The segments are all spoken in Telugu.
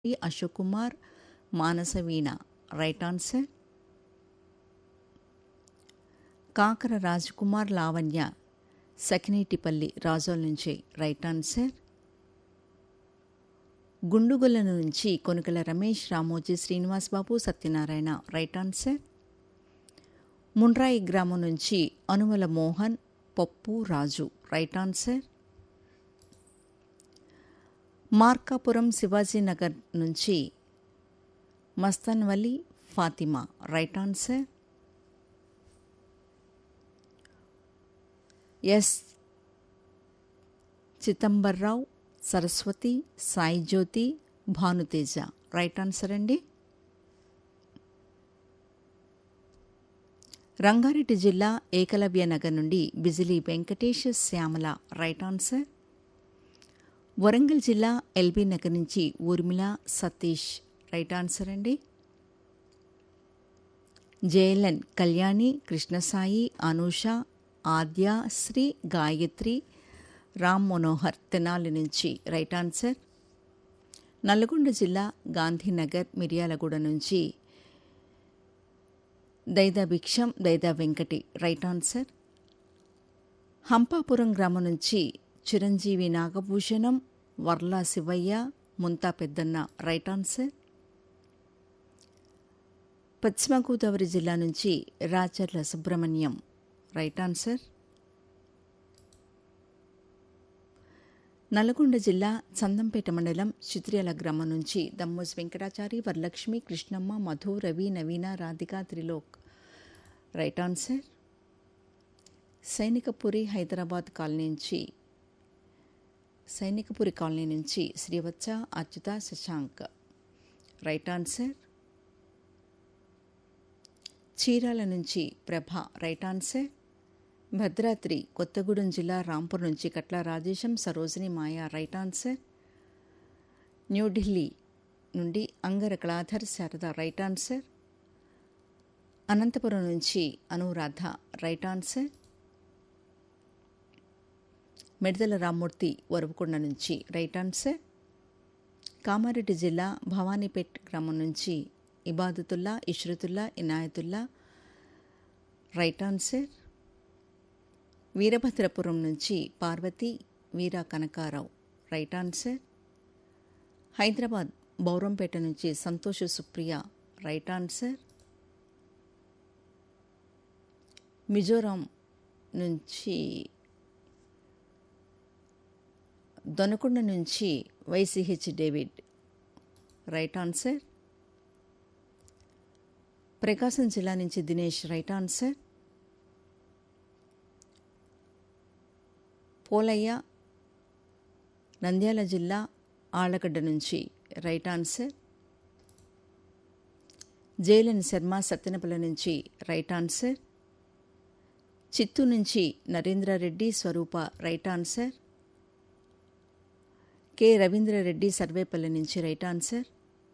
T Ashok Kumar Manasa Veena right answer Kakara Rajkumar Lavanya సకినీటిపల్లి Razole నుంచి రైట్ ఆన్సర్ గుండుగుల నుంచి కొనుకల రమేష్ రామోజీ శ్రీనివాస్ బాబు సత్యనారాయణ రైట్ ఆన్సర్ ముండ్రాయి గ్రామం నుంచి అనుమల మోహన్ పప్పు రాజు రైట్ ఆన్సర్ మార్కాపురం శివాజీనగర్ నుంచి Mastan Vali Fatima right answer S Chidambararao Saraswathi Sai Jyothi Bhanuteja right answer అండి రంగారెడ్డి జిల్లా ఏకలవ్య నగర్ నుండి బిజిలీ వెంకటేష్ శ్యామల రైట్ ఆన్సర్ వరంగల్ జిల్లా ఎల్బీ నగర్ నుంచి ఊర్మిళ సతీష్ రైట్ ఆన్సర్ అండి జయలన్ కళ్యాణి కృష్ణసాయి అనూష ఆద్య శ్రీ గాయత్రి రామ్ మనోహర్ తెనాలి నుంచి రైట్ ఆన్సర్ నల్గొండ జిల్లా గాంధీనగర్ మిర్యాలగూడ నుంచి దైదా భిక్షం దైదా వెంకటి రైట్ ఆన్సర్ హంపాపురం గ్రామం నుంచి చిరంజీవి నాగభూషణం వర్లా శివయ్య ముంతా పెద్దన్న రైట్ ఆన్సర్ పశ్చిమ గోదావరి జిల్లా నుంచి రాచర్ల సుబ్రహ్మణ్యం రైట్ ఆన్సర్ నల్గొండ జిల్లా చందంపేట మండలం చిత్ర్యాల గ్రామం నుంచి Dammoj Venkatachari Varalakshmi Krishnamma Madhu Ravi Naveena Radhika Trilok right answer Sainikpuri Hyderabad colony నుంచి సైనికపురి కాలనీ నుంచి శ్రీవత్స అచ్యుత శశాంక్ రైట్ ఆన్సర్ చీరాల నుంచి ప్రభ రైట్ ఆన్సర్ భద్రాద్రి కొత్తగూడెం జిల్లా రాంపూర్ నుంచి కట్ల రాజేశం సరోజిని మాయా రైట్ ఆన్సర్ న్యూఢిల్లీ నుండి అంగర కళాధర్ శారద రైట్ ఆన్సర్ అనంతపురం నుంచి అనురాధ రైట్ ఆన్సర్ మిడతల రామ్మూర్తి వరవకొండ నుంచి రైట్ ఆన్సర్ కామారెడ్డి జిల్లా భవానీపేట్ గ్రామం నుంచి ఇబాదతుల్లా ఇష్రతుల్లా ఇనాయతుల్లా రైట్ ఆన్సర్ వీరభద్రపురం నుంచి పార్వతి వీర కనకారావు రైట్ ఆన్సర్ హైదరాబాద్ బౌరంపేట నుంచి సంతోష్ సుప్రియ రైట్ ఆన్సర్ మిజోరాం నుంచి దొనకొండ నుంచి YCH David right answer Prakasam జిల్లా నుంచి దినేష్ రైట్ ఆన్సర్ పోలయ్య నంద్యాల జిల్లా ఆళ్లగడ్డ నుంచి రైట్ ఆన్సర్ జైలన్ శర్మ సత్తెనపల్లి నుంచి రైట్ ఆన్సర్ చిత్తూరు నుంచి Narendrareddy Swarupa right answer K Ravindrareddy Sarvepalli నుంచి right answer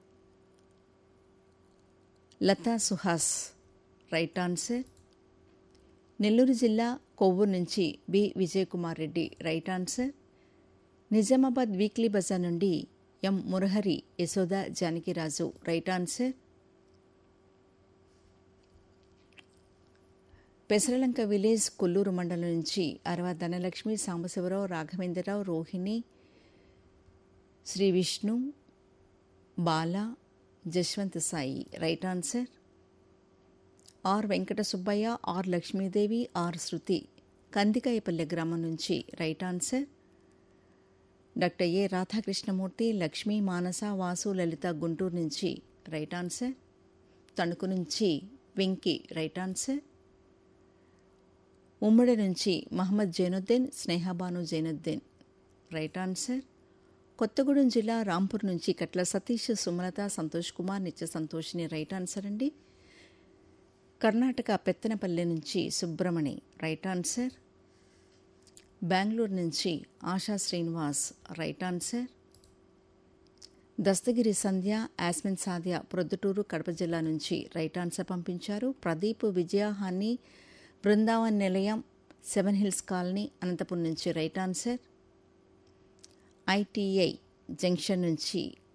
Latha Suhas right answer Nellore జిల్లా కొవ్వూరు నుంచి B Vijayakumar Reddy right answer Nizamabad weekly Bazar నుండి M Murahari Yashoda Janakiraju right answer Pesaralanka village Kollur మండలం నుంచి Arava Dhanalakshmi Sambasivarao Raghavendrarao Rohini Sri Vishnu Bala Jashwanth Sai right answer R Venkata Subbaiah R Lakshmidevi R Shruti Kandikayapalle గ్రామం నుంచి right answer doctor A Radhakrishnamurthy Lakshmi Manasa Vasu Lalitha Guntur నుంచి రైట్ ఆన్సర్ తణుకు నుంచి వెంకి రైట్ ఆన్సర్ ఉమ్మడి నుంచి మహమ్మద్ జైనుద్దీన్ స్నేహబాను జైనుద్దీన్ రైట్ ఆన్సర్ కొత్తగూడెం జిల్లా రాంపూర్ నుంచి కట్ల సతీష్ సుమలత సంతోష్ కుమార్ నిత్య సంతోషిని రైట్ ఆన్సర్ అండి కర్ణాటక పెత్తనపల్లి నుంచి సుబ్రమణి రైట్ ఆన్సర్ బెంగళూరు నుంచి ఆశా శ్రీనివాస్ రైట్ ఆన్సర్ దస్తగిరి సంధ్య యాస్మిన్ సాధ్య ప్రొద్దుటూరు కడప జిల్లా నుంచి రైట్ ఆన్సర్ పంపించారు ప్రదీప్ విజయ హాని బృందావన్ నిలయం సెవెన్ హిల్స్ కాలనీ అనంతపురం నుంచి రైట్ ఆన్సర్ ఐటీఐ జంక్షన్ నుంచి